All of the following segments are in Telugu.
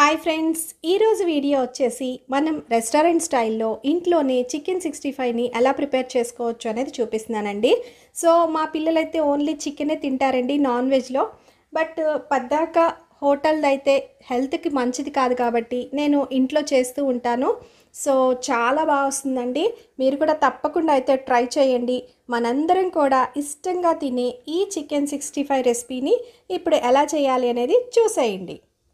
హాయ్ ఫ్రెండ్స్ ఈరోజు వీడియో వచ్చేసి మనం రెస్టారెంట్ స్టైల్లో ఇంట్లోనే చికెన్ సిక్స్టీ ఫైవ్ని ఎలా ప్రిపేర్ చేసుకోవచ్చు అనేది చూపిస్తున్నానండి సో మా పిల్లలైతే ఓన్లీ చికెనే తింటారండి నాన్ వెజ్లో బట్ పద్దాక హోటల్ అయితే హెల్త్కి మంచిది కాదు కాబట్టి నేను ఇంట్లో చేస్తూ ఉంటాను సో చాలా బాగా వస్తుందండి మీరు కూడా తప్పకుండా అయితే ట్రై చేయండి మనందరం కూడా ఇష్టంగా తినే ఈ చికెన్ సిక్స్టీ ఫైవ్ రెసిపీని ఇప్పుడు ఎలా చేయాలి అనేది చూసేయండి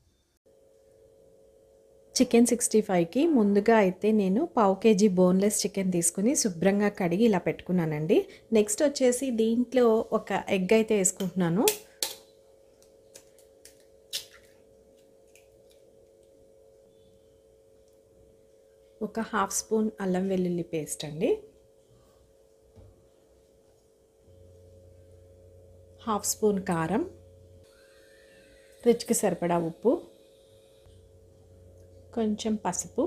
చికెన్ సిక్స్టీ ఫైవ్కి ముందుగా అయితే నేను పావు కేజీ బోన్లెస్ చికెన్ తీసుకుని శుభ్రంగా కడిగి ఇలా పెట్టుకున్నానండి నెక్స్ట్ వచ్చేసి దీంట్లో ఒక ఎగ్ అయితే వేసుకుంటున్నాను ఒక హాఫ్ స్పూన్ అల్లం వెల్లుల్లి పేస్ట్ అండి హాఫ్ స్పూన్ కారం రుచికి సరిపడా ఉప్పు కొంచెం పసుపు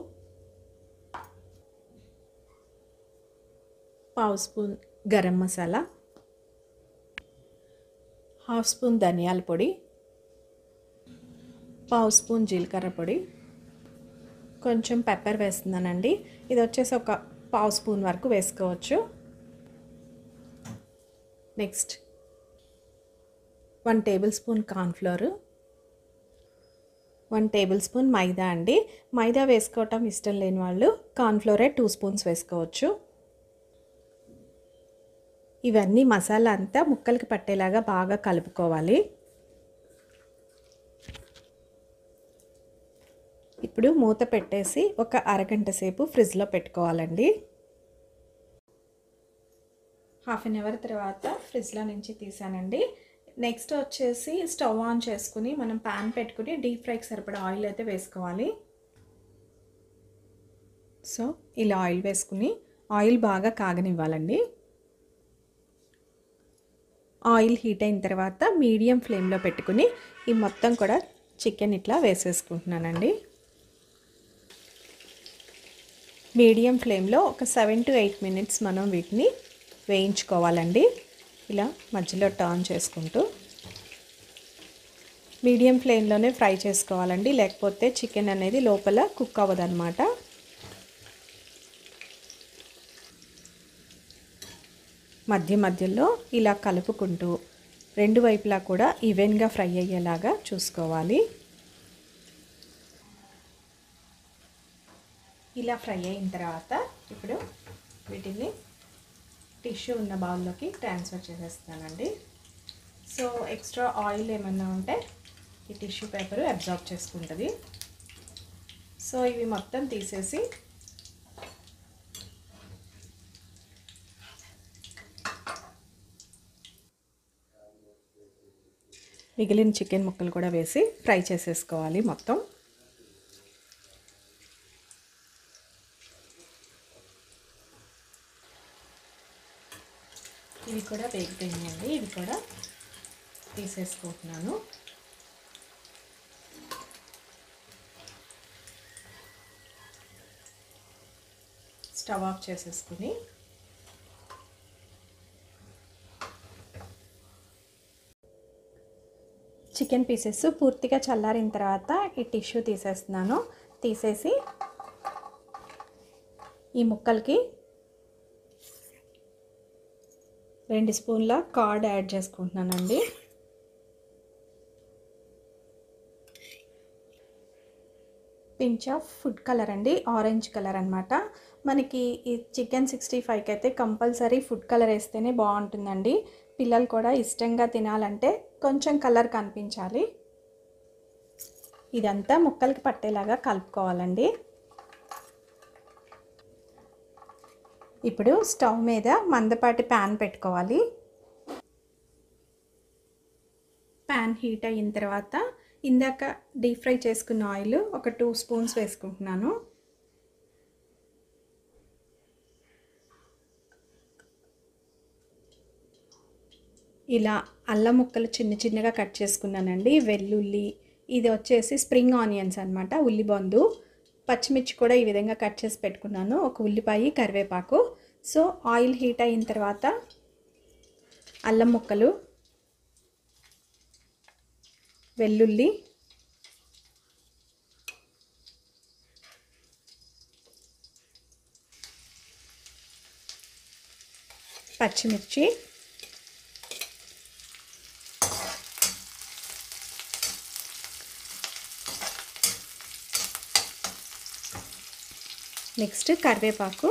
పావు spoon garam masala half spoon ధనియాల పొడి పావు స్పూన్ జీలకర్ర పొడి కొంచెం పెప్పర్ వేస్తున్నానండి ఇది వచ్చేసి ఒక పావు స్పూన్ వరకు వేసుకోవచ్చు next one tablespoon cornflour one tablespoon maida అండి మైదా వేసుకోవటం ఇష్టం లేని వాళ్ళు కార్న్ఫ్లోరే టూ స్పూన్స్ వేసుకోవచ్చు ఇవన్నీ మసాలా అంతా ముక్కలకి పట్టేలాగా బాగా కలుపుకోవాలి ఇప్పుడు మూత పెట్టేసి ఒక అరగంట సేపు ఫ్రిడ్జ్లో పెట్టుకోవాలండి హాఫ్ అన్ అవర్ తర్వాత ఫ్రిడ్జ్లో నుంచి తీసానండి నెక్స్ట్ వచ్చేసి స్టవ్ ఆన్ చేసుకుని మనం ప్యాన్ పెట్టుకుని డీప్ ఫ్రైకి సరిపడా ఆయిల్ అయితే వేసుకోవాలి సో ఇలా ఆయిల్ వేసుకుని ఆయిల్ బాగా కాగనివ్వాలండి ఆయిల్ హీట్ అయిన తర్వాత మీడియం ఫ్లేమ్లో పెట్టుకుని ఈ మొత్తం కూడా చికెన్ ఇట్లా వేసేసుకుంటున్నానండి మీడియం ఫ్లేమ్లో ఒక సెవెన్ టు ఎయిట్ మినిట్స్ మనం వీటిని వేయించుకోవాలండి ఇలా మధ్యలో టర్న్ చేసుకుంటూ మీడియం ఫ్లేమ్లోనే ఫ్రై చేసుకోవాలండి లేకపోతే చికెన్ అనేది లోపల కుక్ అవ్వదన్నమాట మధ్య మధ్యలో ఇలా కలుపుకుంటూ రెండు వైపులా కూడా ఈవెన్గా ఫ్రై అయ్యేలాగా చూసుకోవాలి ఇలా ఫ్రై అయిన తర్వాత ఇప్పుడు వీటిని టిష్యూ ఉన్న బౌల్లోకి ట్రాన్స్ఫర్ చేసేస్తానండి సో ఎక్స్ట్రా ఆయిల్ ఏమన్నా ఉంటే ఈ టిష్యూ పేపర్ అబ్జార్బ్ చేసుకుంటుంది సో ఇవి మొత్తం తీసేసి మిగిలిన చికెన్ ముక్కలు కూడా వేసి ఫ్రై చేసేసుకోవాలి మొత్తం ఇవి కూడా వేగిపోయినాయండి ఇవి కూడా తీసేసుకుంటున్నాను స్టవ్ ఆఫ్ చేసేసుకుని చికెన్ పీసెస్ పూర్తిగా చల్లారిన తర్వాత ఈ టిష్యూ తీసేస్తున్నాను తీసేసి ఈ ముక్కలకి రెండు స్పూన్ల కార్డ్ యాడ్ చేసుకుంటున్నానండి పించ్ ఆఫ్ ఫుడ్ కలర్ అండి ఆరెంజ్ కలర్ అనమాట మనకి ఈ చికెన్ సిక్స్టీ ఫైవ్కి అయితే కంపల్సరీ ఫుడ్ కలర్ వేస్తేనే బాగుంటుందండి పిల్లలు కూడా ఇష్టంగా తినాలంటే కొంచెం కలర్ కనిపించాలి ఇదంతా ముక్కలకి పట్టేలాగా కలుపుకోవాలండి ఇప్పుడు స్టవ్ మీద మందపాటి ప్యాన్ పెట్టుకోవాలి ప్యాన్ హీట్ అయిన తర్వాత ఇందాక డీప్ ఫ్రై చేసుకున్న ఆయిల్ ఒక టూ స్పూన్స్ వేసుకుంటున్నాను ఇలా అల్లం ముక్కలు చిన్న చిన్నగా కట్ చేసుకున్నానండి వెల్లుల్లి ఇది వచ్చేసి స్ప్రింగ్ ఆనియన్స్ అనమాట ఉల్లిబందు పచ్చిమిర్చి కూడా ఈ విధంగా కట్ చేసి పెట్టుకున్నాను ఒక ఉల్లిపాయ కరివేపాకు సో ఆయిల్ హీట్ అయిన తర్వాత అల్లం ముక్కలు వెల్లుల్లి పచ్చిమిర్చి నెక్స్ట్ కరివేపాకు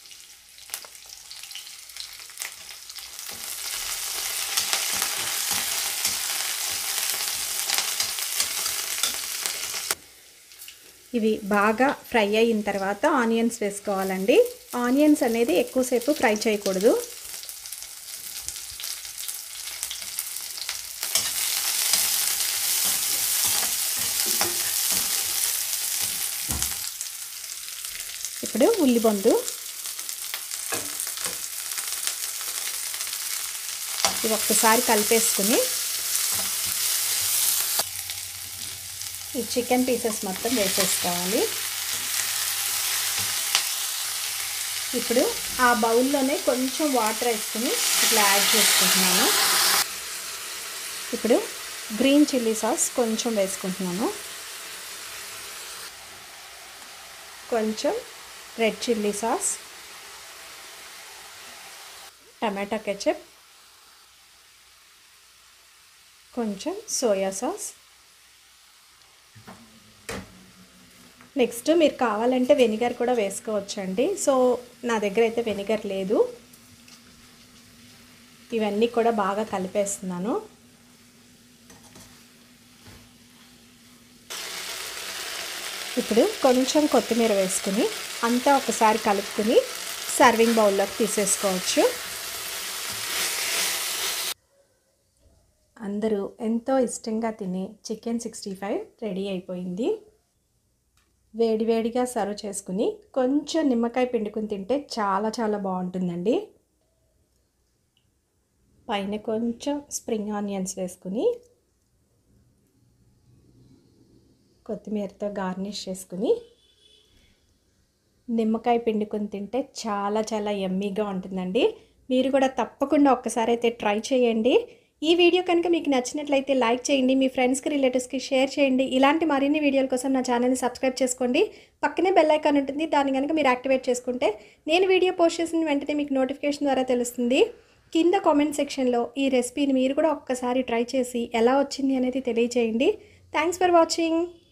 ఇవి బాగా ఫ్రై అయిన తర్వాత ఆనియన్స్ వేసుకోవాలండి ఆనియన్స్ అనేది ఎక్కువసేపు ఫ్రై చేయకూడదు ఇప్పుడు ఉల్లిబొందు ఇది ఒక్కసారి కలిపేసుకుని ఈ చికెన్ పీసెస్ మొత్తం వేసేసుకోవాలి ఇప్పుడు ఆ బౌల్లోనే కొంచెం వాటర్ వేసుకుని ఇట్లా యాడ్ చేసుకుంటున్నాను ఇప్పుడు గ్రీన్ చిల్లీ సాస్ కొంచెం వేసుకుంటున్నాను కొంచెం రెడ్ చిల్లీ సాస్ టమాటా కెచప్ కొంచెం సోయా సాస్ నెక్స్ట్ మీరు కావాలంటే వెనిగర్ కూడా వేసుకోవచ్చండి సో నా దగ్గర అయితే వెనిగర్ లేదు ఇవన్నీ కూడా బాగా కలిపేస్తున్నాను ఇప్పుడు కొంచెం కొత్తిమీర వేసుకుని అంతా ఒకసారి కలుపుకుని సర్వింగ్ బౌల్లోకి తీసేసుకోవచ్చు అందరూ ఎంతో ఇష్టంగా తినే చికెన్ సిక్స్టీ ఫైవ్ రెడీ అయిపోయింది వేడివేడిగా సర్వ్ చేసుకుని కొంచెం నిమ్మకాయ పిండుకుని తింటే చాలా చాలా బాగుంటుందండి పైన కొంచెం స్ప్రింగ్ ఆనియన్స్ వేసుకుని కొత్తిమీరతో గార్నిష్ చేసుకుని నిమ్మకాయ పిండుకొని తింటే చాలా చాలా ఎమ్మీగా ఉంటుందండి మీరు కూడా తప్పకుండా ఒక్కసారి అయితే ట్రై చేయండి ఈ వీడియో కనుక మీకు నచ్చినట్లయితే లైక్ చేయండి మీ ఫ్రెండ్స్కి రిలేటివ్స్కి షేర్ చేయండి ఇలాంటి మరిన్ని వీడియోల కోసం నా ఛానల్ని సబ్స్క్రైబ్ చేసుకోండి పక్కనే బెల్ ఐకాన్ ఉంటుంది దాన్ని కనుక మీరు యాక్టివేట్ చేసుకుంటే నేను వీడియో పోస్ట్ చేసిన వెంటనే మీకు నోటిఫికేషన్ ద్వారా తెలుస్తుంది కింద కామెంట్ సెక్షన్లో ఈ రెసిపీని మీరు కూడా ఒక్కసారి ట్రై చేసి ఎలా వచ్చింది అనేది తెలియచేయండి థ్యాంక్స్ ఫర్ వాచింగ్